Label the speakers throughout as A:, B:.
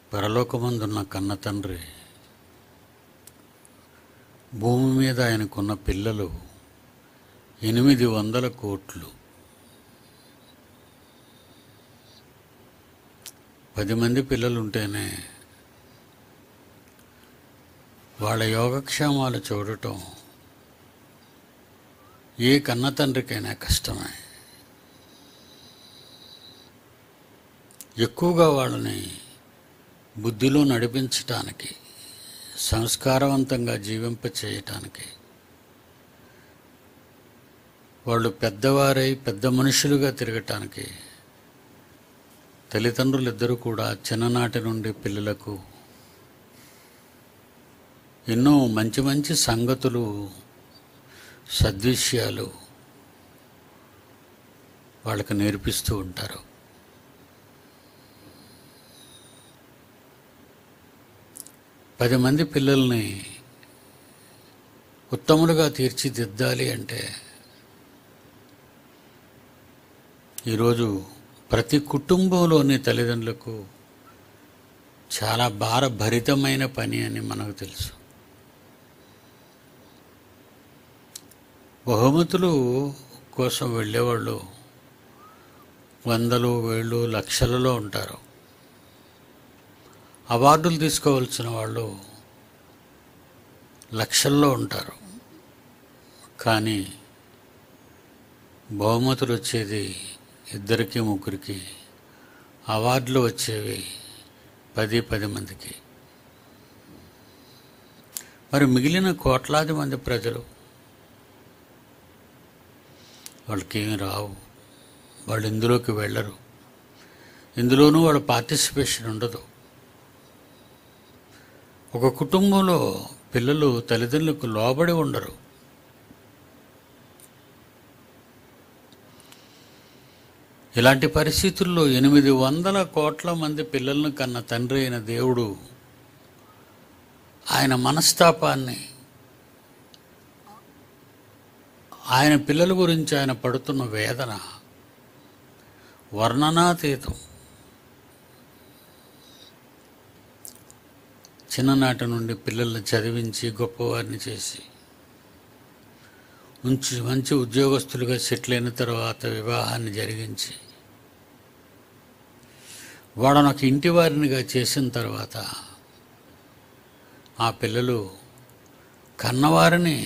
A: పరలోకమందున్న కన్న తండ్రి భూమి మీద ఆయనకున్న పిల్లలు ఎనిమిది వందల కోట్లు పది మంది పిల్లలు ఉంటేనే వాళ్ళ యోగక్షేమాలు చూడటం ఏ కన్న తండ్రికైనా కష్టమే ఎక్కువగా వాళ్ళని బుద్ధిలో నడిపించటానికి సంస్కారవంతంగా జీవింప చేయటానికి వాళ్ళు పెద్దవారై పెద్ద మనుషులుగా తిరగటానికి తల్లిదండ్రులు ఇద్దరూ కూడా చిన్ననాటి నుండి పిల్లలకు ఎన్నో మంచి మంచి సంగతులు సద్విషయాలు వాళ్ళకి నేర్పిస్తూ ఉంటారు పది మంది పిల్లల్ని ఉత్తములుగా తీర్చిదిద్దాలి అంటే ఈరోజు ప్రతి కుటుంబంలోని తల్లిదండ్రులకు చాలా భారభరితమైన పని అని మనకు తెలుసు బహుమతులు కోసం వెళ్ళేవాళ్ళు వందలు వేళ్ళు లక్షలలో ఉంటారు అవార్డులు తీసుకోవాల్సిన వాళ్ళు లక్షల్లో ఉంటారు కానీ బహుమతులు వచ్చేది ఇద్దరికి ముగ్గురికి అవార్డులు వచ్చేవి పది పది మందికి మరి మిగిలిన కోట్లాది మంది ప్రజలు వాళ్ళకేమి రావు వాళ్ళు ఇందులోకి వెళ్ళరు ఇందులోనూ వాళ్ళ పార్టిసిపేషన్ ఉండదు ఒక కుటుంబంలో పిల్లలు తల్లిదండ్రులకు లోబడి ఉండరు ఇలాంటి పరిస్థితుల్లో ఎనిమిది వందల కోట్ల మంది పిల్లలను కన్న తండ్రి అయిన దేవుడు ఆయన మనస్తాపాన్ని ఆయన పిల్లల గురించి ఆయన పడుతున్న వేదన వర్ణనాతీతం చిన్ననాటి నుండి పిల్లల్ని చదివించి గొప్పవారిని చేసి ఉంచి మంచి ఉద్యోగస్తులుగా సెటిల్ అయిన తర్వాత వివాహాన్ని జరిగించి వాళ్ళని ఒక ఇంటి వారినిగా చేసిన తర్వాత ఆ పిల్లలు కన్నవారిని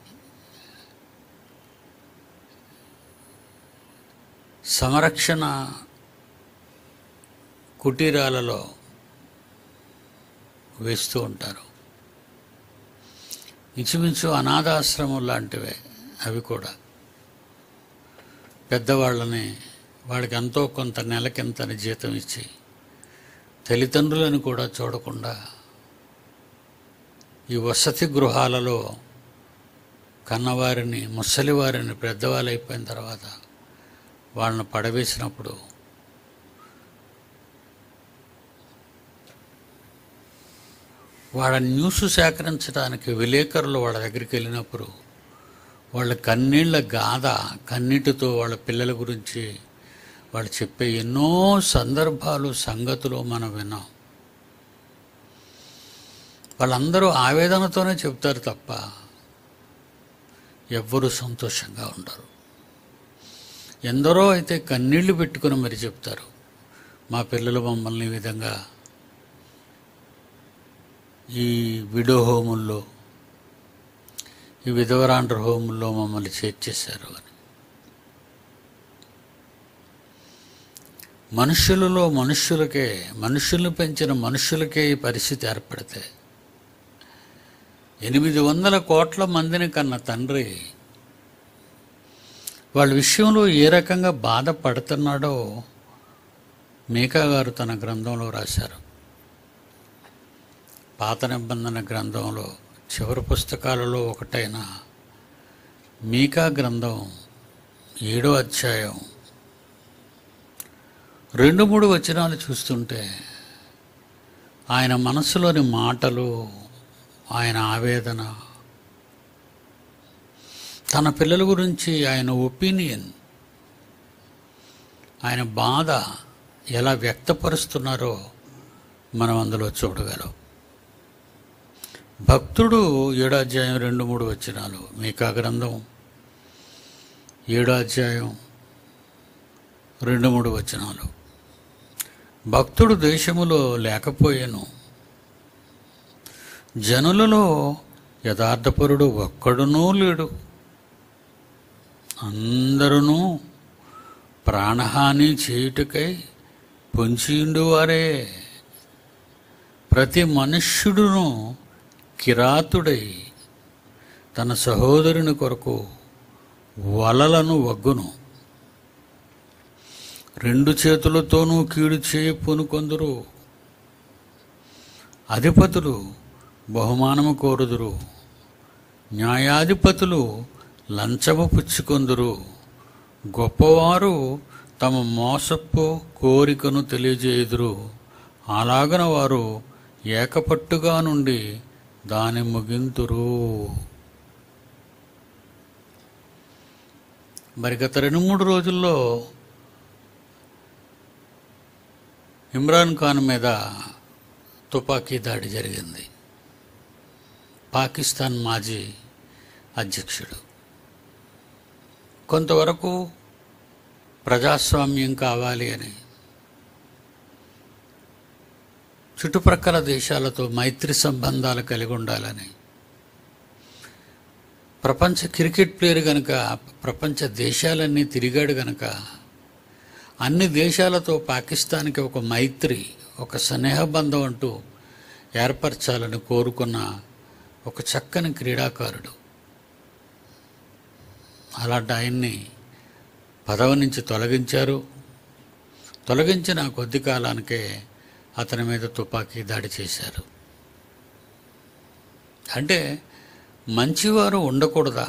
A: సంరక్షణ కుటీరాలలో వేస్తూ ఉంటారు ఇంచుమించు అనాథాశ్రమం లాంటివే అవి కూడా పెద్దవాళ్ళని వాడికి ఎంతో కొంత నెలకింతని జీతం ఇచ్చి తల్లిదండ్రులను కూడా చూడకుండా ఈ వసతి గృహాలలో కన్నవారిని ముసలివారిని పెద్దవాళ్ళు అయిపోయిన తర్వాత వాళ్ళని పడవేసినప్పుడు వాళ్ళ న్యూస్ సేకరించడానికి విలేకరులు వాళ్ళ దగ్గరికి వెళ్ళినప్పుడు వాళ్ళ కన్నీళ్ళ గాథ కన్నీటితో వాళ్ళ పిల్లల గురించి వాళ్ళు చెప్పే ఎన్నో సందర్భాలు సంగతులు మనం విన్నాం వాళ్ళందరూ ఆవేదనతోనే చెప్తారు తప్ప ఎవ్వరూ సంతోషంగా ఉండరు ఎందరో అయితే కన్నీళ్లు పెట్టుకుని మరి చెప్తారు మా పిల్లలు మమ్మల్ని ఈ విధంగా ఈ విడో హోముల్లో ఈ విధవరాండ్ర హోముల్లో మమ్మల్ని చేర్చేశారు అని మనుషులలో మనుషులకే మనుషుల్ని పెంచిన మనుషులకే ఈ పరిస్థితి ఏర్పడితే ఎనిమిది వందల కోట్ల మందిని కన్న తండ్రి వాళ్ళ విషయంలో ఏ రకంగా బాధపడుతున్నాడో మేకా గారు తన గ్రంథంలో రాశారు పాత నిబంధన గ్రంథంలో చివరి పుస్తకాలలో ఒకటైన మీకా గ్రంథం ఏడో అధ్యాయం రెండు మూడు వచనాలు చూస్తుంటే ఆయన మనసులోని మాటలు ఆయన ఆవేదన తన పిల్లల గురించి ఆయన ఒపీనియన్ ఆయన బాధ ఎలా వ్యక్తపరుస్తున్నారో మనం అందులో చూడగలం భక్తుడు ఏడో అధ్యాయం రెండు మూడు వచనాలు మీకా గ్రంథం ఏడో అధ్యాయం రెండు మూడు వచనాలు భక్తుడు దేశములో లేకపోయాను జనులలో యథార్థపరుడు ఒక్కడునూ లేడు అందరూ ప్రాణహాని చేయుటకై పొంచియుండువారే ప్రతి మనుష్యుడును కిరాతుడై తన సహోదరుని కొరకు వలలను వగ్గును రెండు చేతులతోనూ కీడు చేయ పూనుకొందురు అధిపతులు బహుమానము కోరుదురు న్యాయాధిపతులు లంచము పుచ్చుకొందురు గొప్పవారు తమ మోసపు కోరికను తెలియజేయుదురు అలాగన వారు ఏకపట్టుగా నుండి దాని ముగింతురు మరి గత రెండు మూడు రోజుల్లో ఇమ్రాన్ ఖాన్ మీద తుపాకీ దాడి జరిగింది పాకిస్తాన్ మాజీ అధ్యక్షుడు కొంతవరకు ప్రజాస్వామ్యం కావాలి అని చుట్టుప్రక్కల దేశాలతో మైత్రి సంబంధాలు కలిగి ఉండాలని ప్రపంచ క్రికెట్ ప్లేయర్ గనక ప్రపంచ దేశాలన్నీ తిరిగాడు గనక అన్ని దేశాలతో పాకిస్తాన్కి ఒక మైత్రి ఒక స్నేహబంధం అంటూ ఏర్పరచాలని కోరుకున్న ఒక చక్కని క్రీడాకారుడు అలాంటి ఆయన్ని పదవి నుంచి తొలగించారు తొలగించిన కొద్ది కాలానికే అతని మీద తుపాకీ దాడి చేశారు అంటే మంచివారు ఉండకూడదా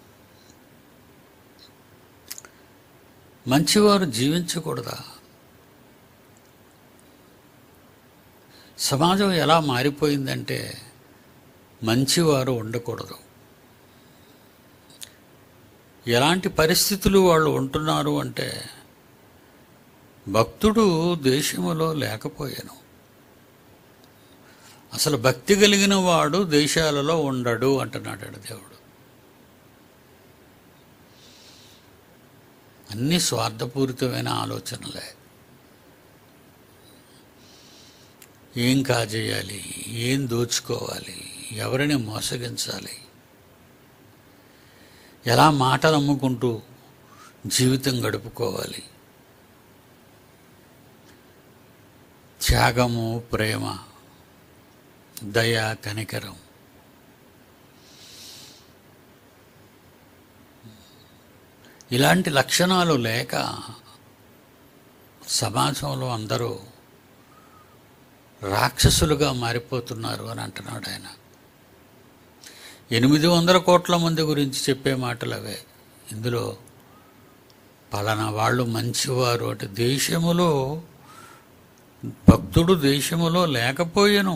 A: మంచివారు జీవించకూడదా సమాజం ఎలా మారిపోయిందంటే మంచివారు ఉండకూడదు ఎలాంటి పరిస్థితులు వాళ్ళు ఉంటున్నారు అంటే భక్తుడు దేశములో లేకపోయాను అసలు భక్తి కలిగిన వాడు దేశాలలో ఉండడు అంటున్నాడు దేవుడు అన్ని స్వార్థపూరితమైన ఆలోచనలే ఏం కాజేయాలి ఏం దోచుకోవాలి ఎవరిని మోసగించాలి ఎలా మాటలు అమ్ముకుంటూ జీవితం గడుపుకోవాలి త్యాగము ప్రేమ దయ కనికరం ఇలాంటి లక్షణాలు లేక సమాజంలో అందరూ రాక్షసులుగా మారిపోతున్నారు అని అంటున్నాడు ఆయన ఎనిమిది వందల కోట్ల మంది గురించి చెప్పే మాటలు అవే ఇందులో పలానా వాళ్ళు మంచివారు అంటే దేశములో భక్తుడు దేశములో లేకపోయెను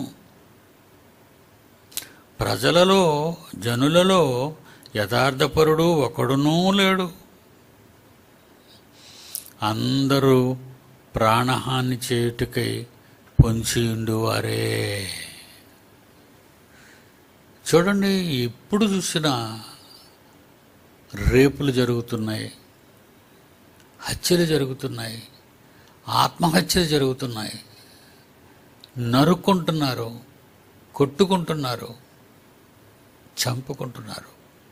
A: ప్రజలలో జనులలో యథార్థపరుడు ఒకడునూ లేడు అందరూ ప్రాణహాని చేయుటకై పొంచియుండువారే చూడండి ఎప్పుడు చూసినా రేపులు జరుగుతున్నాయి హత్యలు జరుగుతున్నాయి ఆత్మహత్యలు జరుగుతున్నాయి నరుక్కుంటున్నారు కొట్టుకుంటున్నారు చంపుకుంటున్నారు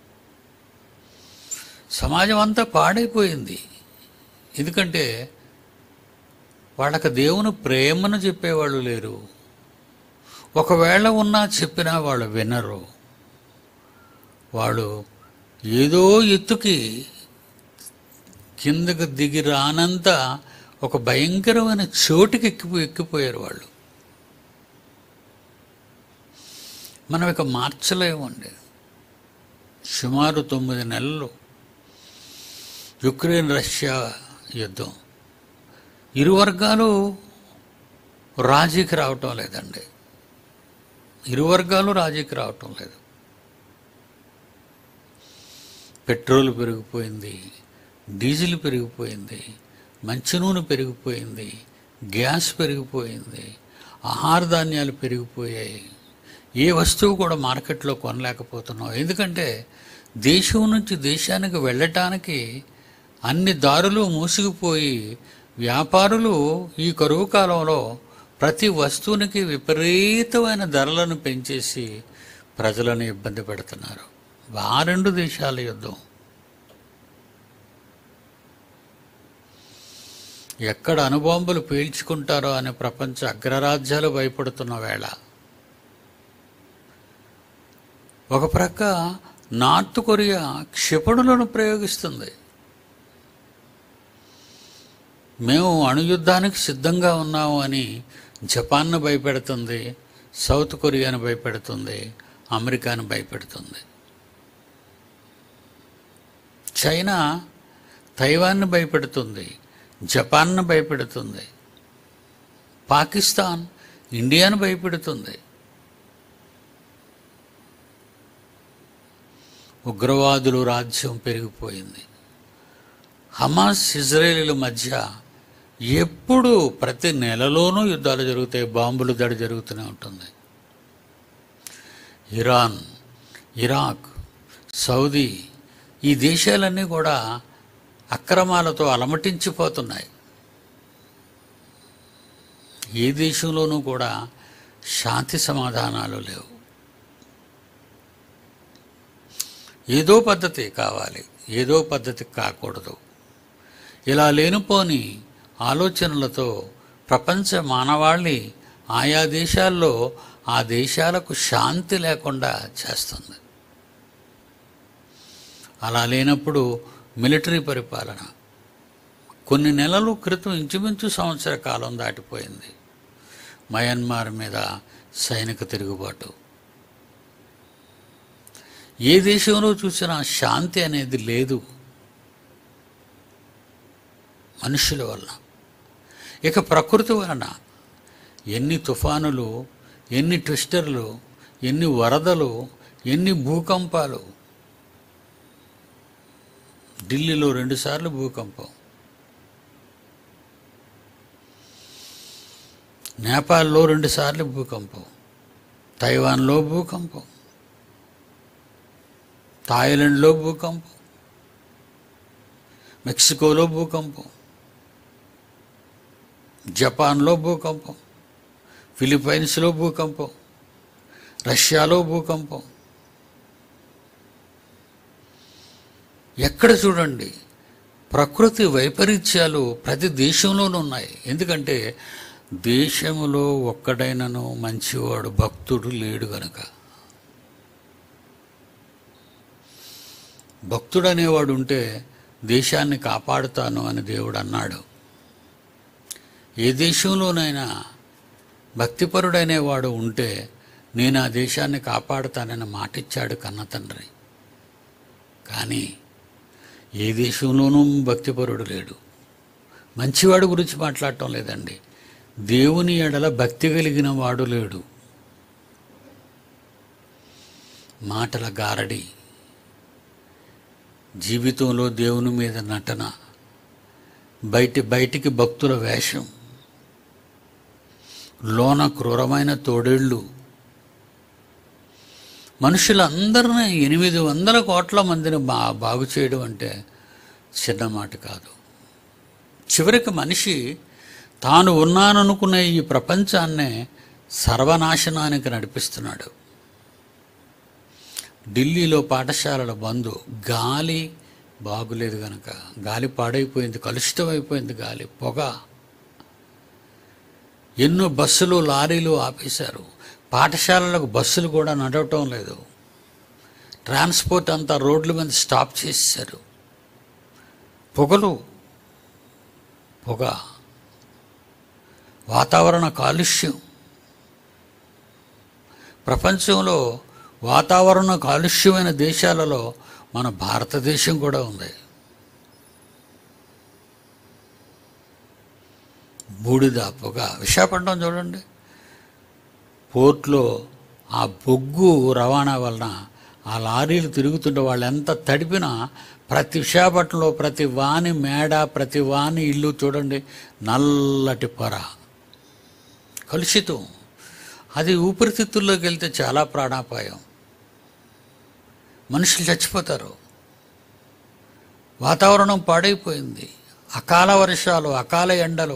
A: సమాజం అంతా పాడైపోయింది ఎందుకంటే వాళ్ళకి దేవుని ప్రేమను చెప్పేవాళ్ళు లేరు ఒకవేళ ఉన్నా చెప్పినా వాళ్ళు వినరు వాళ్ళు ఏదో ఎత్తుకి కిందకు దిగి రానంత ఒక భయంకరమైన చోటుకి ఎక్కిపో ఎక్కిపోయారు వాళ్ళు మనం ఇక మార్చలేమండి సుమారు తొమ్మిది నెలలు యుక్రెయిన్ రష్యా యుద్ధం ఇరు వర్గాలు రాజీకి రావటం లేదండి ఇరు వర్గాలు రాజీకి రావటం లేదు పెట్రోల్ పెరిగిపోయింది డీజిల్ పెరిగిపోయింది మంచి నూనె పెరిగిపోయింది గ్యాస్ పెరిగిపోయింది ఆహార ధాన్యాలు పెరిగిపోయాయి ఏ వస్తువు కూడా మార్కెట్లో కొనలేకపోతున్నాం ఎందుకంటే దేశం నుంచి దేశానికి వెళ్ళటానికి అన్ని దారులు మూసుకుపోయి వ్యాపారులు ఈ కరువు కాలంలో ప్రతి వస్తువునికి విపరీతమైన ధరలను పెంచేసి ప్రజలను ఇబ్బంది పెడుతున్నారు ఆ రెండు దేశాల యుద్ధం ఎక్కడ అణుబాంబులు పేల్చుకుంటారో అనే ప్రపంచ అగ్రరాజ్యాలు భయపడుతున్న వేళ ఒక ప్రక్క నార్త్ కొరియా క్షిపణులను ప్రయోగిస్తుంది మేము అణుయుద్ధానికి సిద్ధంగా ఉన్నాము అని జపాన్ను భయపెడుతుంది సౌత్ కొరియాను భయపెడుతుంది అమెరికాను భయపెడుతుంది చైనా తైవాన్ను భయపెడుతుంది జపాన్ను భయపెడుతుంది పాకిస్తాన్ ఇండియాను భయపెడుతుంది ఉగ్రవాదులు రాజ్యం పెరిగిపోయింది హమాస్ ఇజ్రాయేలీల మధ్య ఎప్పుడు ప్రతి నెలలోనూ యుద్ధాలు జరుగుతాయి బాంబులు దాడి జరుగుతూనే ఉంటుంది ఇరాన్ ఇరాక్ సౌదీ ఈ దేశాలన్నీ కూడా అక్రమాలతో అలమటించిపోతున్నాయి ఏ దేశంలోనూ కూడా శాంతి సమాధానాలు లేవు ఏదో పద్ధతి కావాలి ఏదో పద్ధతి కాకూడదు ఇలా లేనిపోని ఆలోచనలతో ప్రపంచ మానవాళి ఆయా దేశాల్లో ఆ దేశాలకు శాంతి లేకుండా చేస్తుంది అలా లేనప్పుడు మిలిటరీ పరిపాలన కొన్ని నెలలు క్రితం ఇంచుమించు సంవత్సర కాలం దాటిపోయింది మయన్మార్ మీద సైనిక తిరుగుబాటు ఏ దేశంలో చూసినా శాంతి అనేది లేదు మనుషుల వల్ల ఇక ప్రకృతి వలన ఎన్ని తుఫానులు ఎన్ని ట్విస్టర్లు ఎన్ని వరదలు ఎన్ని భూకంపాలు ఢిల్లీలో రెండుసార్లు భూకంపం నేపాల్లో రెండుసార్లు భూకంపం తైవాన్లో భూకంపం థాయిలాండ్లో భూకంపం మెక్సికోలో భూకంపం జపాన్లో భూకంపం ఫిలిప్పైన్స్లో భూకంపం రష్యాలో భూకంపం ఎక్కడ చూడండి ప్రకృతి వైపరీత్యాలు ప్రతి దేశంలోనూ ఉన్నాయి ఎందుకంటే దేశములో ఒక్కడైనను మంచివాడు భక్తుడు లేడు గనక భక్తుడు అనేవాడు ఉంటే దేశాన్ని కాపాడుతాను అని దేవుడు అన్నాడు ఏ దేశంలోనైనా భక్తిపరుడనేవాడు ఉంటే నేను ఆ దేశాన్ని కాపాడుతానని మాటిచ్చాడు కన్న తండ్రి కానీ ఏ దేశంలోనూ భక్తిపరుడు లేడు మంచివాడు గురించి మాట్లాడటం లేదండి దేవుని ఎడల భక్తి కలిగిన వాడు లేడు మాటల గారడి జీవితంలో దేవుని మీద నటన బయటి బయటికి భక్తుల వేషం లోన క్రూరమైన తోడేళ్ళు మనుషులందరినీ ఎనిమిది వందల కోట్ల మందిని బా బాగు చేయడం అంటే చిన్న మాట కాదు చివరికి మనిషి తాను ఉన్నాననుకునే ఈ ప్రపంచాన్నే సర్వనాశనానికి నడిపిస్తున్నాడు ఢిల్లీలో పాఠశాలల బంధు గాలి బాగులేదు గనక గాలి పాడైపోయింది కలుషితమైపోయింది గాలి పొగ ఎన్నో బస్సులు లారీలు ఆపేశారు పాఠశాలలకు బస్సులు కూడా నడవటం లేదు ట్రాన్స్పోర్ట్ అంతా రోడ్ల మీద స్టాప్ చేశారు పొగలు పొగ వాతావరణ కాలుష్యం ప్రపంచంలో వాతావరణ కాలుష్యమైన దేశాలలో మన భారతదేశం కూడా ఉంది బూడిద పొగ విశాఖపట్నం చూడండి పోర్ట్లో ఆ బొగ్గు రవాణా వలన ఆ లారీలు తిరుగుతుంటే వాళ్ళు ఎంత తడిపినా ప్రతి విశాఖపట్నంలో ప్రతి వాని మేడ ప్రతి వాని ఇల్లు చూడండి నల్లటి పొర కలుషితం అది ఊపిరితిత్తుల్లోకి వెళ్తే చాలా ప్రాణాపాయం మనుషులు చచ్చిపోతారు వాతావరణం పాడైపోయింది అకాల వర్షాలు అకాల ఎండలు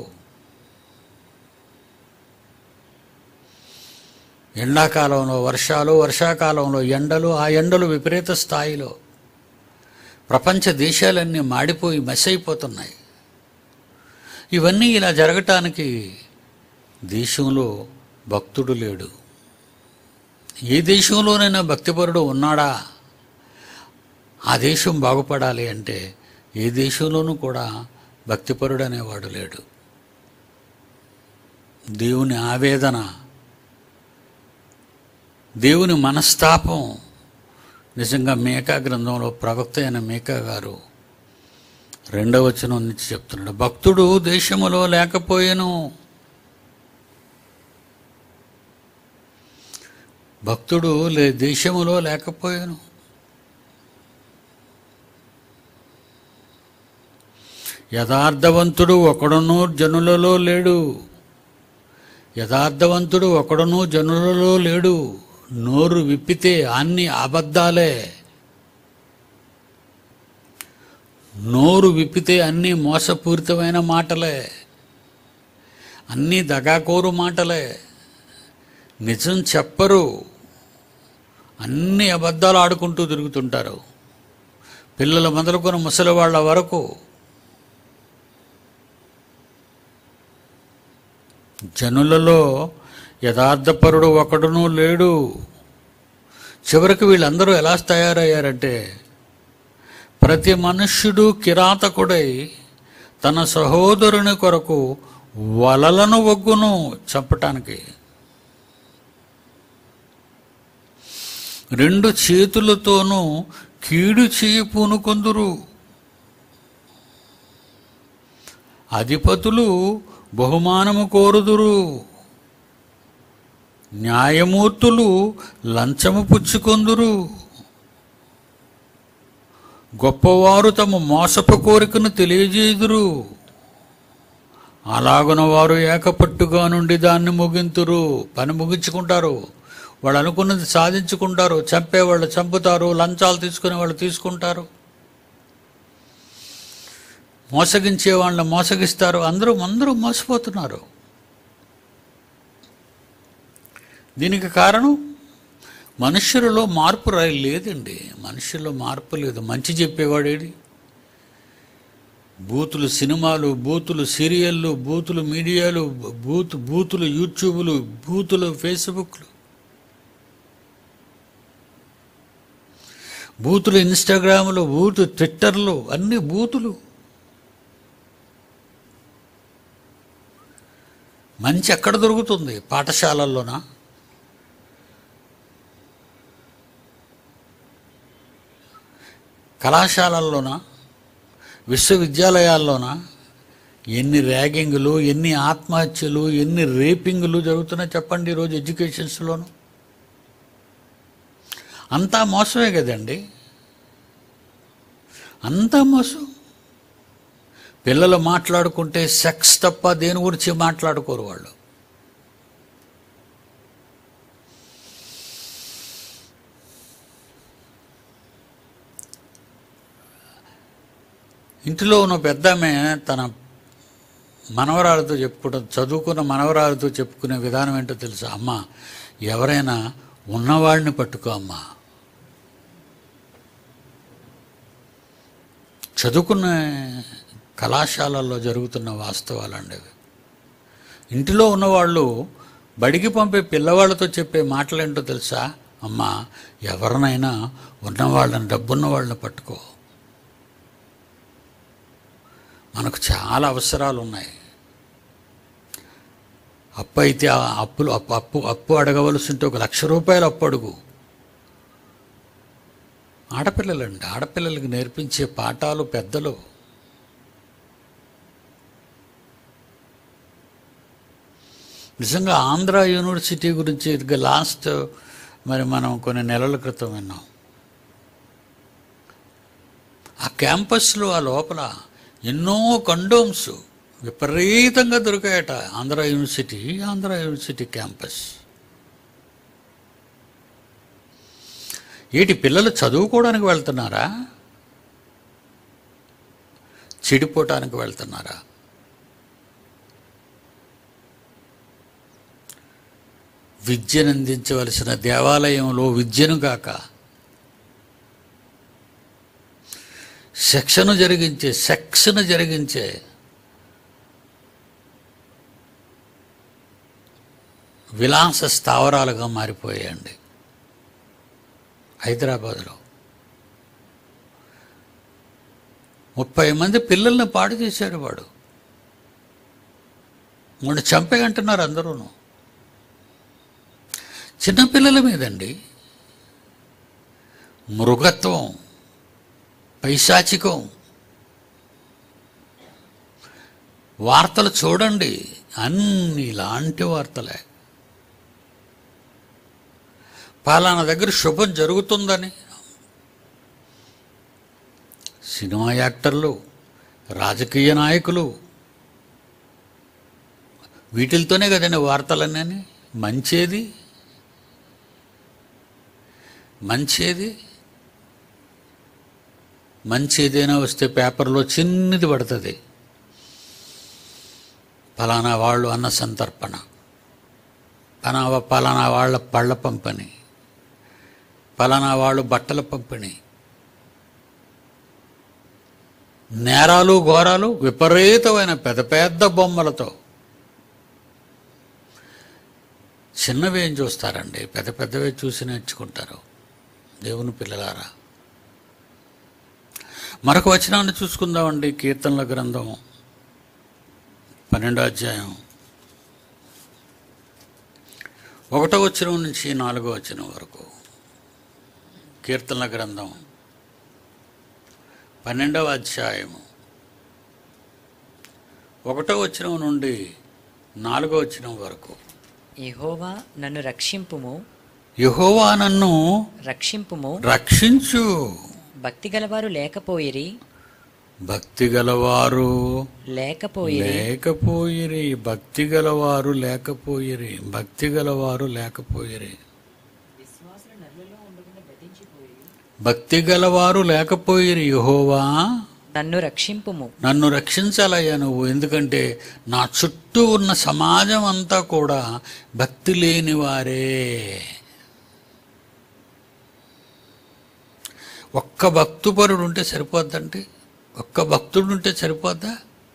A: ఎండాకాలంలో వర్షాలు వర్షాకాలంలో ఎండలు ఆ ఎండలు విపరీత స్థాయిలో ప్రపంచ దేశాలన్నీ మాడిపోయి మెస్సైపోతున్నాయి ఇవన్నీ ఇలా జరగటానికి దేశంలో భక్తుడు లేడు ఏ దేశంలోనైనా భక్తిపరుడు ఉన్నాడా ఆ దేశం బాగుపడాలి అంటే ఏ దేశంలోనూ కూడా భక్తిపరుడు అనేవాడు లేడు దేవుని ఆవేదన దేవుని మనస్తాపం నిజంగా మేకా గ్రంథంలో ప్రవక్త అయిన మేకా గారు రెండవ వచనం నుంచి చెప్తున్నాడు భక్తుడు దేశములో లేకపోయేను భక్తుడు లే దేశములో లేకపోయాను యథార్థవంతుడు ఒకడును జనులలో లేడు యథార్థవంతుడు ఒకడును జనులలో లేడు నోరు విప్పితే అన్ని అబద్ధాలే నోరు విప్పితే అన్ని మోసపూరితమైన మాటలే అన్నీ దగాకోరు మాటలే నిజం చెప్పరు అన్ని అబద్ధాలు ఆడుకుంటూ తిరుగుతుంటారు పిల్లలు మొదలుకొని ముసలి వాళ్ళ వరకు జనులలో యథార్థపరుడు ఒకడును లేడు చివరికి వీళ్ళందరూ ఎలా తయారయ్యారంటే ప్రతి మనుష్యుడు కిరాతకుడై తన సహోదరుని కొరకు వలలను ఒగ్గును చంపటానికి రెండు చేతులతోనూ కీడు చేయి పూనుకొందురు అధిపతులు బహుమానము కోరుదురు న్యాయమూర్తులు లంచము పుచ్చుకొందురు గొప్పవారు తమ మోసపు కోరికను తెలియజేయుదురు అలాగున వారు ఏకపట్టుగా నుండి దాన్ని ముగింతురు పని ముగించుకుంటారు వాళ్ళు అనుకున్నది సాధించుకుంటారు చంపేవాళ్ళు చంపుతారు లంచాలు తీసుకునే వాళ్ళు తీసుకుంటారు మోసగించే వాళ్ళని మోసగిస్తారు అందరూ అందరూ మోసపోతున్నారు దీనికి కారణం మనుషులలో మార్పు రా లేదండి మనుషుల్లో మార్పు లేదు మంచి చెప్పేవాడేడి బూతులు సినిమాలు బూతులు సీరియళ్ళు బూతులు మీడియాలు బూత్ బూతులు యూట్యూబ్లు బూతులు ఫేస్బుక్లు బూతులు ఇన్స్టాగ్రాములు బూతు ట్విట్టర్లు అన్ని బూతులు మంచి ఎక్కడ దొరుకుతుంది పాఠశాలల్లోనా కళాశాలల్లోనా విశ్వవిద్యాలయాల్లోనా ఎన్ని ర్యాగింగ్లు ఎన్ని ఆత్మహత్యలు ఎన్ని రేపింగ్లు జరుగుతున్నాయి చెప్పండి ఈరోజు ఎడ్యుకేషన్స్లోను అంతా మోసమే కదండి అంతా మోసం పిల్లలు మాట్లాడుకుంటే సెక్స్ తప్ప దేని గురించి మాట్లాడుకోరు వాళ్ళు ఇంటిలో ఉన్న పెద్ద ఆమె తన మనవరాలతో చెప్పుకుంటాం చదువుకున్న మనవరాలతో చెప్పుకునే విధానం ఏంటో తెలుసా అమ్మ ఎవరైనా ఉన్నవాడిని పట్టుకో అమ్మా చదువుకున్న కళాశాలల్లో జరుగుతున్న వాస్తవాలండి అవి ఇంటిలో ఉన్నవాళ్ళు బడికి పంపే పిల్లవాళ్ళతో చెప్పే మాటలేంటో తెలుసా అమ్మా ఎవరినైనా ఉన్నవాళ్ళని డబ్బున్న వాళ్ళని పట్టుకో మనకు చాలా అవసరాలు ఉన్నాయి అప్పు అయితే ఆ అప్పులు అప్పు అప్పు అప్పు అడగవలసి ఉంటే ఒక లక్ష రూపాయలు అప్పు అడుగు ఆడపిల్లలండి ఆడపిల్లలకి నేర్పించే పాఠాలు పెద్దలు నిజంగా ఆంధ్ర యూనివర్సిటీ గురించి ఇక లాస్ట్ మరి మనం కొన్ని నెలల క్రితం విన్నాం ఆ క్యాంపస్లో ఆ లోపల ఎన్నో కండోమ్స్ విపరీతంగా దొరికాయట Andhra university Andhra university campus ఏటి పిల్లలు చదువుకోవడానికి వెళ్తున్నారా చెడిపోవటానికి వెళ్తున్నారా విద్యను అందించవలసిన దేవాలయంలో విద్యను కాక శిక్షను జరిగించే సెక్స్ను జరిగించే విలాస స్థావరాలుగా మారిపోయాయండి హైదరాబాద్లో ముప్పై మంది పిల్లల్ని పాడు చేశాడు వాడు వాడు చంపే అంటున్నారు అందరూను చిన్నపిల్లల మీదండి మృగత్వం పైశాచికం వార్తలు చూడండి అన్ని ఇలాంటి వార్తలే పలానా దగ్గర శుభం జరుగుతుందని సినిమా యాక్టర్లు రాజకీయ నాయకులు వీటితోనే కదండి వార్తలన్నీ మంచేది మంచేది మంచి ఏదైనా వస్తే పేపర్లో చిన్నది పడుతుంది ఫలానా వాళ్ళు అన్న సంతర్పణ పలానా పలానా వాళ్ళ పళ్ళ పంపిణీ పలానా వాళ్ళు బట్టల పంపిణీ నేరాలు ఘోరాలు విపరీతమైన పెద్ద పెద్ద బొమ్మలతో చిన్నవి ఏం చూస్తారండి పెద్ద పెద్దవే చూసి నేర్చుకుంటారు దేవుని పిల్లలారా మరొక వచనాన్ని చూసుకుందామండి కీర్తనల గ్రంథం పన్నెండో అధ్యాయం ఒకటో వచనం నుంచి నాలుగో వచనం వరకు కీర్తనల గ్రంథం పన్నెండవ అధ్యాయము ఒకటో వచనం నుండి నాలుగో వచనం వరకు
B: యెహోవా నన్ను రక్షింపుము
A: యెహోవా నన్ను
B: రక్షింపుము
A: రక్షించు
B: భక్తి గలవారు లేకపోయిరి
A: భక్తి గలవారు
B: లేకపోయిరి
A: లేకపోయిరి భక్తి గలవారు లేకపోయిరి భక్తి గలవారు లేకపోయిరి భక్తి గలవారు లేకపోయిరి యెహోవా
B: నన్ను రక్షింపుము
A: నన్ను రక్షించాలయ్యా నువ్వు ఎందుకంటే నా చుట్టూ ఉన్న సమాజం అంతా కూడా భక్తి లేని వారే ఒక్క భక్తుపరుడు ఉంటే సరిపోద్దండి ఒక్క భక్తుడు ఉంటే సరిపోద్దా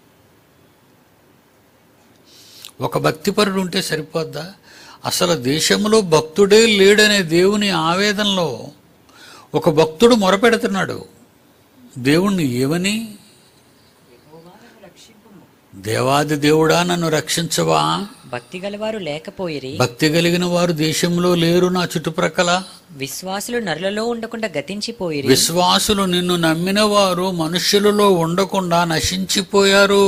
A: ఒక భక్తిపరుడు ఉంటే సరిపోద్దా అసలు దేశంలో భక్తుడే లేడనే దేవుని ఆవేదనలో ఒక భక్తుడు మొరపెడుతున్నాడు దేవుణ్ణి ఏమని దేవాది దేవుడా నన్ను రక్షించవా
B: భక్తి గలవారు లేకపోయిరి
A: భక్తి కలిగిన వారు దేశంలో లేరు నా చుట్టుప్రక్కల
B: విశ్వాసులు నరులలో ఉండకుండా గతించిపోయిరి
A: విశ్వాసులు నిన్ను నమ్మిన వారు మనుష్యులలో ఉండకుండా నశించిపోయారు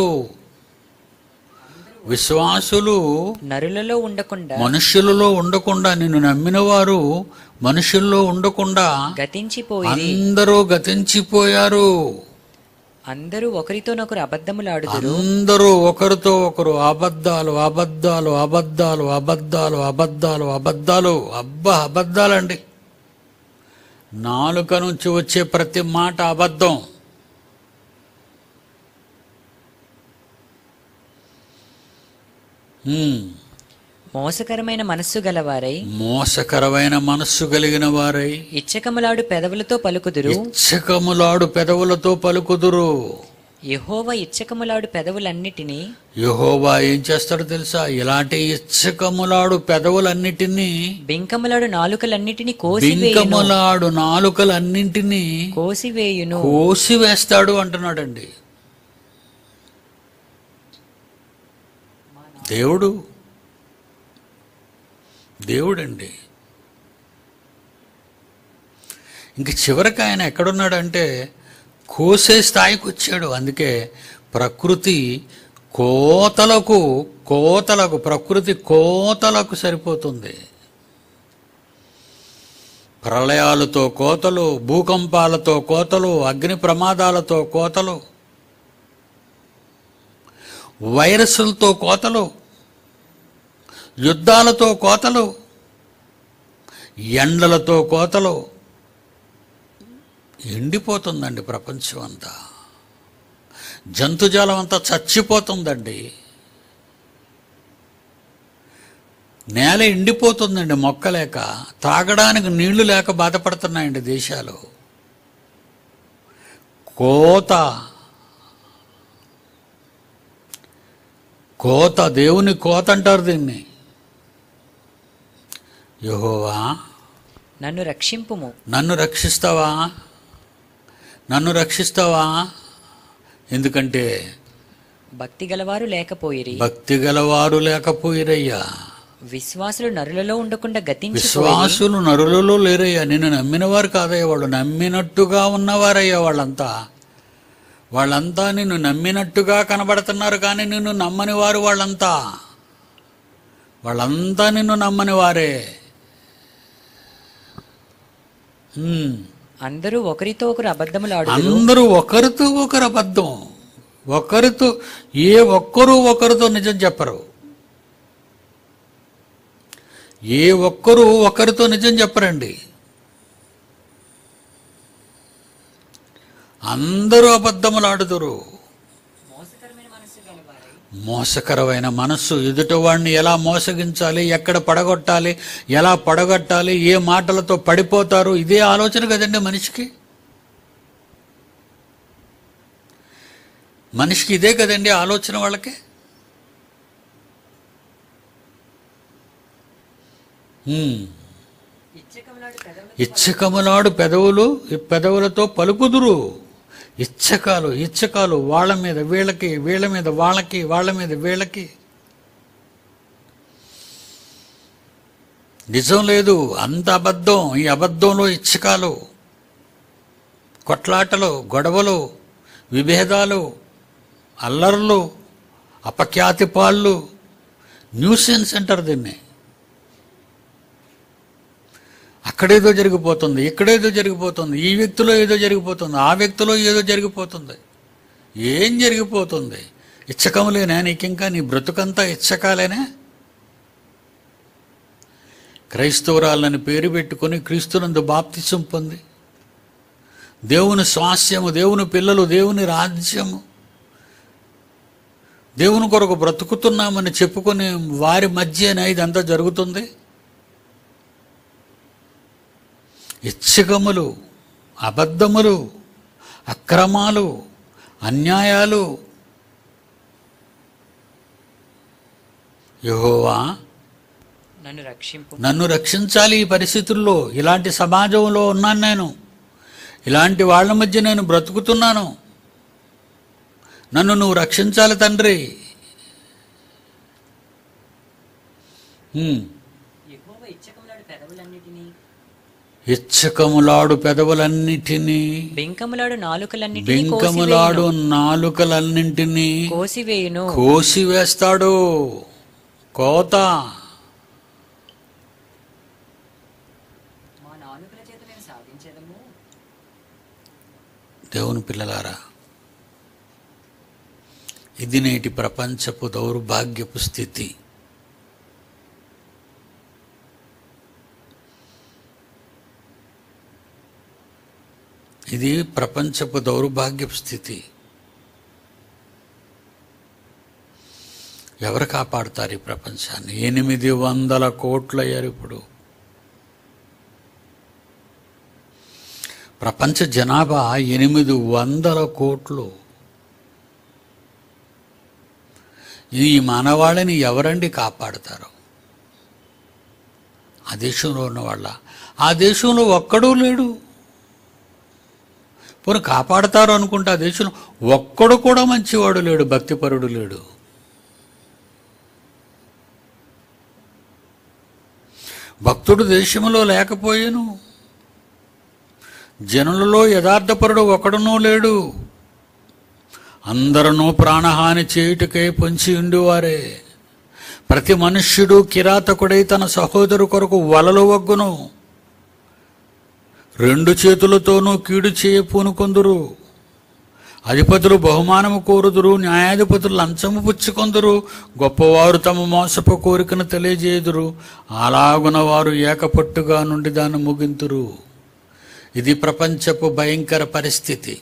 A: విశ్వాసులు
B: నరులలో ఉండకుండా
A: మనుష్యులలో ఉండకుండా నిన్ను నమ్మిన వారు మనుషుల్లో ఉండకుండా
B: గతించిపోయిరి
A: అందరూ గతించిపోయారు
B: అందరూ ఒకరితోనొకరు అబద్ధములాడుదురు
A: అందరూ ఒకరితో ఒకరు అబద్ధాలు అబద్ధాలు అబద్ధాలు అబద్ధాలు అబద్ధాలు అబద్ధాలు అబ్బా అబద్ధాలండి నాలుక నుంచి వచ్చే ప్రతి మాట అబద్ధం హ్మ్.
B: మోసకరమైన మనస్సు గలవారై
A: మోసకరమైన మనస్సు కలిగిన వారై
B: ఇచ్చకములాడు పెదవులతో పలుకుదురు
A: ఇచ్చకములాడు పెదవులతో పలుకుదురు
B: యెహోవ ఇచ్చకములాడు పెదవులన్నిటినీ
A: యహోవా ఏం చేస్తాడో తెలుసా ఇలాంటి ఇచ్చకములాడు పెదవులన్నిటినీ
B: బింకములాడు నాలుకలన్నిటినీ కోసివేయును
A: బింకములాడు నాలుకలన్నింటినీ
B: కోసివేయును
A: కోసి వేస్తాడు అంటున్నాడండి దేవుడు దేవుడండి ఇంక చివరికి ఆయన ఎక్కడున్నాడంటే కోసే స్థాయికి వచ్చాడు అందుకే ప్రకృతి కోతలకు కోతలకు ప్రకృతి కోతలకు సరిపోతుంది ప్రళయాలతో కోతలు భూకంపాలతో కోతలు అగ్ని ప్రమాదాలతో కోతలు వైరస్లతో కోతలు యుద్ధాలతో కోతలు ఎండలతో కోతలు ఎండిపోతుందండి ప్రపంచం అంతా జంతుజాలం అంతా చచ్చిపోతుందండి నేల ఎండిపోతుందండి మొక్క లేక తాగడానికి నీళ్లు లేక బాధపడుతున్నాయండి దేశాలు కోత కోత దేవుని కోత అంటారు దీన్ని యహోవా
B: నన్ను రక్షింపుము
A: నన్ను రక్షిస్తావా నన్ను రక్షిస్తావా ఎందుకంటే
B: భక్తి గలవారు లేకపోయిరి
A: భక్తి గలవారు లేకపోయిరయ్యా
B: విశ్వాసులు నరులలో ఉండకుండా గతించి
A: విశ్వాసులు నరులలో లేరయ్యా నిన్ను నమ్మిన వారు కాదయ్యా వాళ్ళు నమ్మినట్టుగా ఉన్నవారయ్యా వాళ్ళంతా వాళ్ళంతా నిన్ను నమ్మినట్టుగా కనబడుతున్నారు కానీ నిన్ను నమ్మని వారు వాళ్ళంతా వాళ్ళంతా నిన్ను నమ్మని వారే హ్మ్.
B: అందరూ ఒకరితో ఒకరు అబద్ధములాడు
A: అందరూ ఒకరితో ఒకరు అబద్ధం ఒకరితో ఏ ఒక్కరూ ఒకరితో నిజం చెప్పరు ఏ ఒక్కరూ ఒకరితో నిజం చెప్పరండి అందరూ అబద్ధములాడుదురు మోసకరమైన మనస్సు ఎదుటివాడిని ఎలా మోసగించాలి ఎక్కడ పడగొట్టాలి ఎలా పడగొట్టాలి ఏ మాటలతో పడిపోతారు ఇదే ఆలోచన కదండి మనిషికి మనిషికి ఇదే కదండి ఆలోచన వాళ్ళకి హ్మ్. ఇచ్చకములాడు పెదవులు ఈ పెదవులతో పలుకుదురు ఇచ్చకాలు ఇచ్చకాలు వాళ్ళ మీద వీళ్ళకి వీళ్ళ మీద వాళ్ళకి వాళ్ళ మీద వీళ్ళకి నిజం లేదు అంత అబద్ధం ఈ అబద్ధంలో ఇచ్చకాలు కొట్లాటలు గొడవలు విభేదాలు అల్లర్లు అపఖ్యాతి పాళ్ళు న్యూసెన్స్ అంటారు దీన్ని అక్కడేదో జరిగిపోతుంది ఇక్కడేదో జరిగిపోతుంది ఈ వ్యక్తిలో ఏదో జరిగిపోతుంది ఆ వ్యక్తిలో ఏదో జరిగిపోతుంది ఏం జరిగిపోతుంది ఇచ్చకములేనా నీకింకా నీ బ్రతుకంతా ఇచ్చకాలేనే క్రైస్తవురాలని పేరు పెట్టుకొని క్రీస్తునందు బాప్తిసం పొంది దేవుని స్వాస్యము దేవుని పిల్లలు దేవుని రాజ్యము దేవుని కొరకు బ్రతుకుతున్నామని చెప్పుకునే వారి మధ్యనే ఇదంతా జరుగుతుంది ఇచ్చకములు అబద్ధములు అక్రమాలు అన్యాయాలు యహోవా
B: నన్ను రక్షింపు
A: నన్ను రక్షించాలి ఈ పరిస్థితుల్లో ఇలాంటి సమాజంలో ఉన్నాను నేను ఇలాంటి వాళ్ళ మధ్య నేను బ్రతుకుతున్నాను నన్ను నువ్వు రక్షించాలి తండ్రి హ్మ్. ఇచ్చకములాడు పెదవులన్నిటినీ
B: బెంకములాడు నాలుకలన్నిటినీ
A: బెంకములాడు నాలుకలన్నింటినీ
B: కోసివేయును
A: కోసివేస్తాడు కోత
B: మా నాలుకల చేత నేను సాధించేదము
A: దేవుని పిల్లలారా ఇది నేటి ప్రపంచపు దౌర్భాగ్యపు స్థితి ఇది ప్రపంచపు దౌర్భాగ్యపు స్థితి ఎవరు కాపాడుతారు ఈ ప్రపంచాన్ని ఎనిమిది వందల కోట్లు అయ్యారు ఇప్పుడు ప్రపంచ జనాభా ఎనిమిది వందల కోట్లు ఈ మానవాళిని ఎవరండి కాపాడుతారు ఆ దేశంలో ఉన్న వాళ్ళ ఆ దేశంలో ఒక్కడూ లేడు పోనీ కాపాడతారు అనుకుంటే ఆ దేశంలో ఒక్కడు కూడా మంచివాడు లేడు భక్తిపరుడు లేడు భక్తుడు దేశంలో లేకపోయాను జనులలో యథార్థపరుడు ఒకడునూ లేడు అందరూ ప్రాణహాని చేయుటకై పొంచి ఉండివారే ప్రతి మనుష్యుడు కిరాతకుడై తన సహోదరు కొరకు వలలు వగ్గును రెండు చేతులతోనూ కీడు చేయ పూనుకొందురు అధిపతులు బహుమానము కోరుదురు న్యాయాధిపతులు లంచము పుచ్చుకొందురు గొప్పవారు తమ మోసపు కోరికను తెలియజేయుదురు అలాగున వారు ఏకపట్టుగా నుండి దాన్ని ముగింతురు ఇది ప్రపంచపు భయంకర పరిస్థితి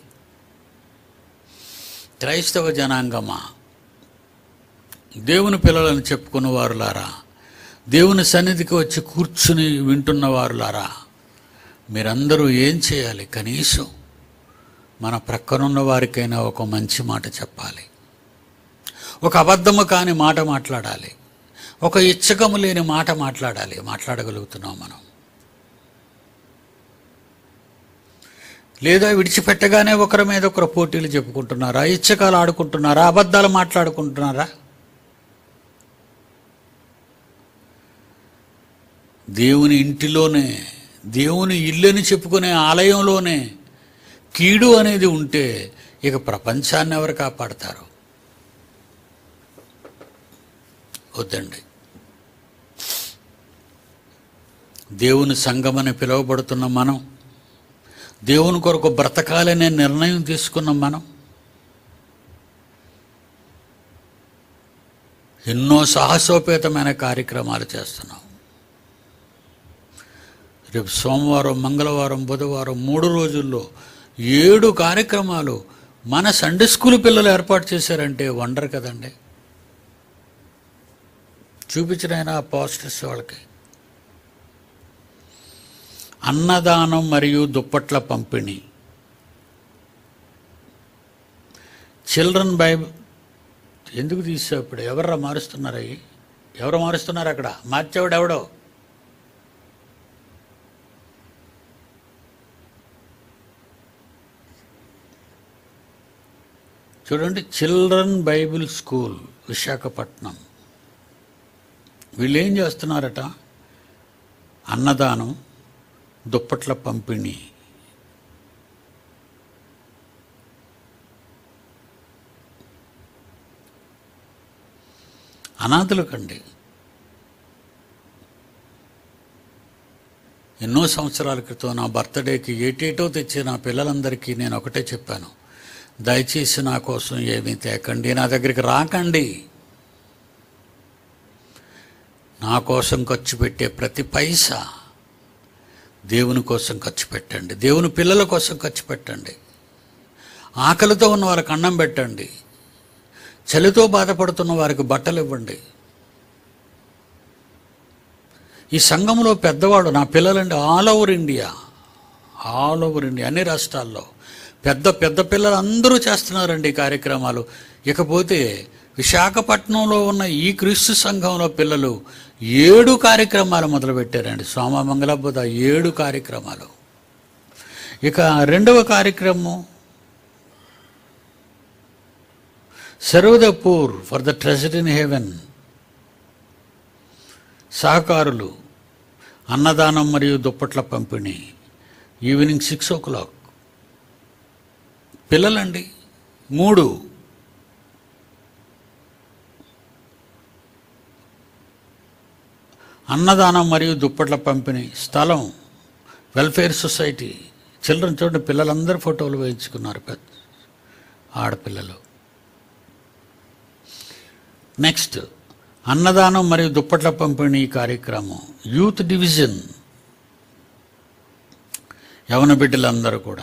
A: క్రైస్తవ జనాంగమా దేవుని పిల్లలను చెప్పుకున్న వారులారా దేవుని సన్నిధికి వచ్చి కూర్చుని వింటున్న వారులారా మీరందరూ ఏం చేయాలి కనీసం మన ప్రక్కనున్న వారికైనా ఒక మంచి మాట చెప్పాలి ఒక అబద్ధము కాని మాట మాట్లాడాలి ఒక ఇచ్చకము లేని మాట మాట్లాడాలి మాట్లాడగలుగుతున్నాం మనం లేదా విడిచిపెట్టగానే ఒకరి మీద ఒకరు పోటీలు చెప్పుకుంటున్నారా ఇచ్చకాలు ఆడుకుంటున్నారా అబద్ధాలు మాట్లాడుకుంటున్నారా దేవుని ఇంటిలోనే దేవుని ఇల్లుని చెప్పుకునే ఆలయంలోనే కీడు అనేది ఉంటే ఇక ప్రపంచాన్ని ఎవరు కాపాడతారు వద్దండి దేవుని సంఘమని పిలువబడుతున్న మనం దేవుని కొరకు బ్రతకాలనే నిర్ణయం తీసుకున్న మనం ఎన్నో సాహసోపేతమైన కార్యక్రమాలు చేస్తున్నాం రేపు సోమవారం మంగళవారం బుధవారం మూడు రోజుల్లో ఏడు కార్యక్రమాలు మన సండే స్కూల్ పిల్లలు ఏర్పాటు చేశారంటే వండర్ కదండి చూపించిన ఆ పోస్టర్స్ వాళ్ళకి అన్నదానం మరియు దుప్పట్ల పంపిణీ చిల్డ్రన్ బైబిల్ ఎందుకు తీసావు ఇప్పుడు ఎవర్రా మారుస్తున్నారు అవి ఎవరు మారుస్తున్నారు అక్కడ మార్చేవాడు ఎవడో చూడండి చిల్డ్రన్ బైబిల్ స్కూల్ విశాఖపట్నం వీళ్ళు ఏం చేస్తున్నారట అన్నదానం దుప్పట్ల పంపిణీ అనాథులకండి ఎన్నో సంవత్సరాల క్రితం నా బర్త్డేకి ఏటేటో తెచ్చి నా పిల్లలందరికీ నేను ఒకటే చెప్పాను దయచేసి నా కోసం ఏమీ తేకండి నా దగ్గరికి రాకండి నా కోసం ఖర్చు పెట్టే ప్రతి పైసా దేవుని కోసం ఖర్చు పెట్టండి దేవుని పిల్లల కోసం ఖర్చు పెట్టండి ఆకలితో ఉన్న వారికి అన్నం పెట్టండి చలితో బాధపడుతున్న వారికి బట్టలు ఇవ్వండి ఈ సంఘంలో పెద్దవాడు నా పిల్లలండి all over India all over India అన్ని రాష్ట్రాల్లో పెద్ద పెద్ద పిల్లలు అందరూ చేస్తున్నారండి ఈ కార్యక్రమాలు ఇకపోతే విశాఖపట్నంలో ఉన్న ఈ క్రీస్తు సంఘంలో పిల్లలు ఏడు కార్యక్రమాలు మొదలుపెట్టారండి సోమ మంగళ బుధ ఏడు కార్యక్రమాలు ఇక రెండవ కార్యక్రమం serve the poor for the treasure in heaven సహకారులు అన్నదానం మరియు దుప్పట్ల పంపిణీ ఈవినింగ్ సిక్స్ ఓ క్లాక్ పిల్లలండి మూడు అన్నదానం మరియు దుప్పట్ల పంపిణీ స్థలం వెల్ఫేర్ సొసైటీ చిల్డ్రన్ చూడండి పిల్లలందరూ ఫోటోలు వేయించుకున్నారు పెద్ద ఆడపిల్లలు నెక్స్ట్ అన్నదానం మరియు దుప్పట్ల పంపిణీ కార్యక్రమం యూత్ డివిజన్ యవన బిడ్డలందరూ కూడా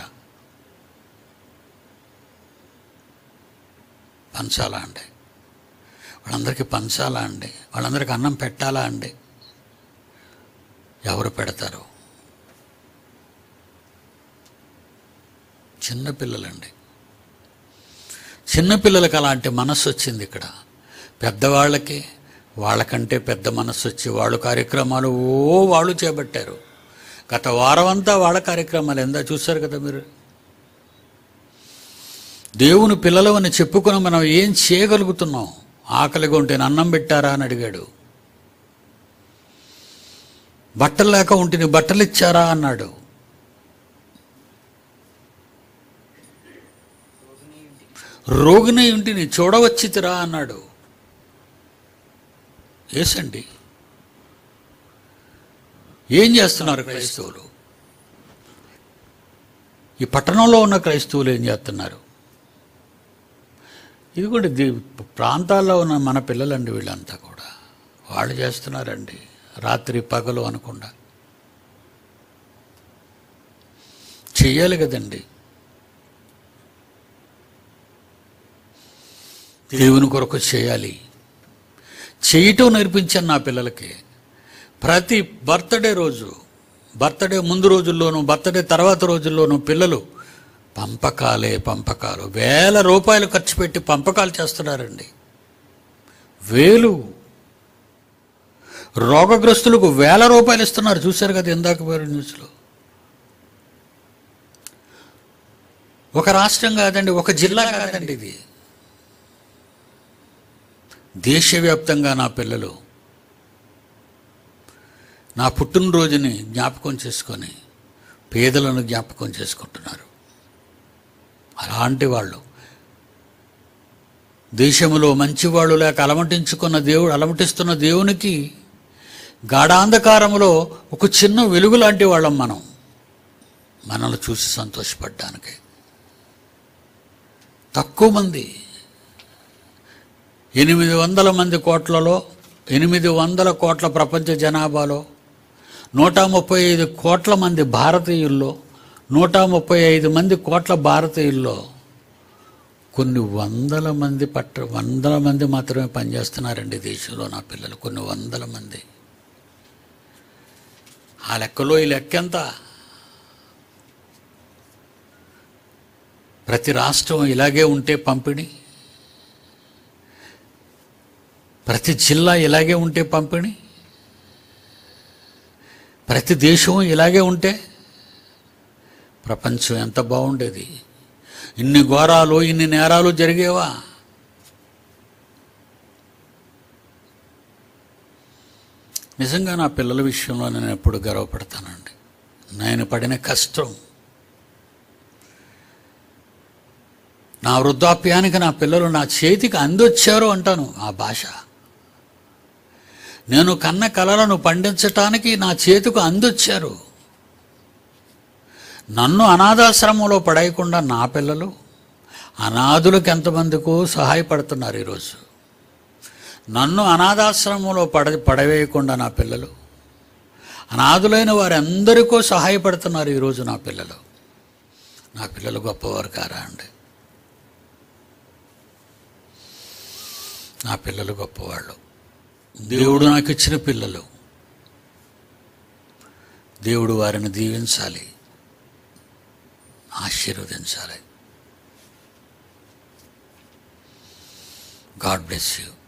A: పంచాలా అండి వాళ్ళందరికీ పంచాలా అండి వాళ్ళందరికీ అన్నం పెట్టాలా అండి ఎవరు పెడతారు చిన్నపిల్లలండి చిన్నపిల్లలకి అలాంటి మనస్సు వచ్చింది ఇక్కడ పెద్దవాళ్ళకి వాళ్ళకంటే పెద్ద మనస్సు వచ్చి వాళ్ళు కార్యక్రమాలు ఓ వాళ్ళు చేపట్టారు గత వారం అంతా వాళ్ళ కార్యక్రమాలు ఎందా చూశారు కదా మీరు దేవుని పిల్లలు అని చెప్పుకుని మనం ఏం చేయగలుగుతున్నాం ఆకలిగా ఉంటే అన్నం పెట్టారా అని అడిగాడు బట్టలు లేక ఉంటే బట్టలు ఇచ్చారా అన్నాడు రోగిని ఇంటిని చూడవచ్చితిరా అన్నాడు ఏసండి ఏం చేస్తున్నారు క్రైస్తవులు ఈ పట్టణంలో ఉన్న క్రైస్తవులు ఏం చేస్తున్నారు ఇది కూడా దీ ప్రాంతాల్లో ఉన్న మన పిల్లలండి వీళ్ళంతా కూడా వాళ్ళు చేస్తున్నారండి రాత్రి పగలు అనకుండా చెయ్యాలి కదండి దేవుని కొరకు చేయాలి చేయటం నేర్పించాను నా పిల్లలకి ప్రతి బర్త్డే రోజు బర్త్డే ముందు రోజుల్లోనూ బర్త్డే తర్వాత రోజుల్లోనూ పిల్లలు పంపకాలే పంపకాలు వేల రూపాయలు ఖర్చు పెట్టి పంపకాలు చేస్తున్నారండి వేలు రోగగ్రస్తులకు వేల రూపాయలు ఇస్తున్నారు చూశారు కదా ఇందాక పేరు న్యూస్లో ఒక రాష్ట్రం కాదండి ఒక జిల్లా కాదండి ఇది దేశవ్యాప్తంగా నా పిల్లలు నా పుట్టినరోజుని జ్ఞాపకం చేసుకొని పేదలను జ్ఞాపకం చేసుకుంటున్నారు అలాంటి వాళ్ళు దేశంలో మంచివాళ్ళు లేక అలమటించుకున్న దేవుడు అలమటిస్తున్న దేవునికి గాఢాంధకారంలో ఒక చిన్న వెలుగు లాంటి వాళ్ళం మనం మనల్ని చూసి సంతోషపడ్డానికి తక్కువ మంది ఎనిమిది వందల మంది కోట్లలో ఎనిమిది వందల కోట్ల ప్రపంచ జనాభాలో నూట ముప్పై ఐదు కోట్ల మంది భారతీయుల్లో నూట ముప్పై ఐదు మంది కోట్ల భారతీయుల్లో కొన్ని వందల మంది పట్ట వందల మంది మాత్రమే పనిచేస్తున్నారండి దేశంలో నా పిల్లలు కొన్ని వందల మంది ఆ లెక్కలో ఈ లెక్క ఎంత ప్రతి రాష్ట్రం ఇలాగే ఉంటే పంపిణీ ప్రతి జిల్లా ఇలాగే ఉంటే పంపిణీ ప్రతి దేశం ఇలాగే ఉంటే ప్రపంచం ఎంత బాగుండేది ఇన్ని ఘోరాలు ఇన్ని నేరాలు జరిగేవా నిజంగా నా పిల్లల విషయంలో నేను ఎప్పుడు గర్వపడతానండి నేను పడిన కష్టం నా వృద్ధాప్యానికి నా పిల్లలు నా చేతికి అందొచ్చారు అంటాను ఆ భాష నేను కన్న కలలను పండించటానికి నా చేతికి అందొచ్చారు నన్ను అనాథాశ్రమంలో పడేయకుండా నా పిల్లలు అనాథులకు ఎంతమందికో సహాయపడుతున్నారు ఈరోజు నన్ను అనాథాశ్రమంలో పడ పడవేయకుండా నా పిల్లలు అనాథులైన వారందరికో సహాయపడుతున్నారు ఈరోజు నా పిల్లలు నా పిల్లలు గొప్పవారు కారా అండి నా పిల్లలు గొప్పవాళ్ళు దేవుడు నాకు ఇచ్చిన పిల్లలు దేవుడు వారిని దీవించాలి ఆశీర్వదించాలి గాడ్ బ్లెస్ యూ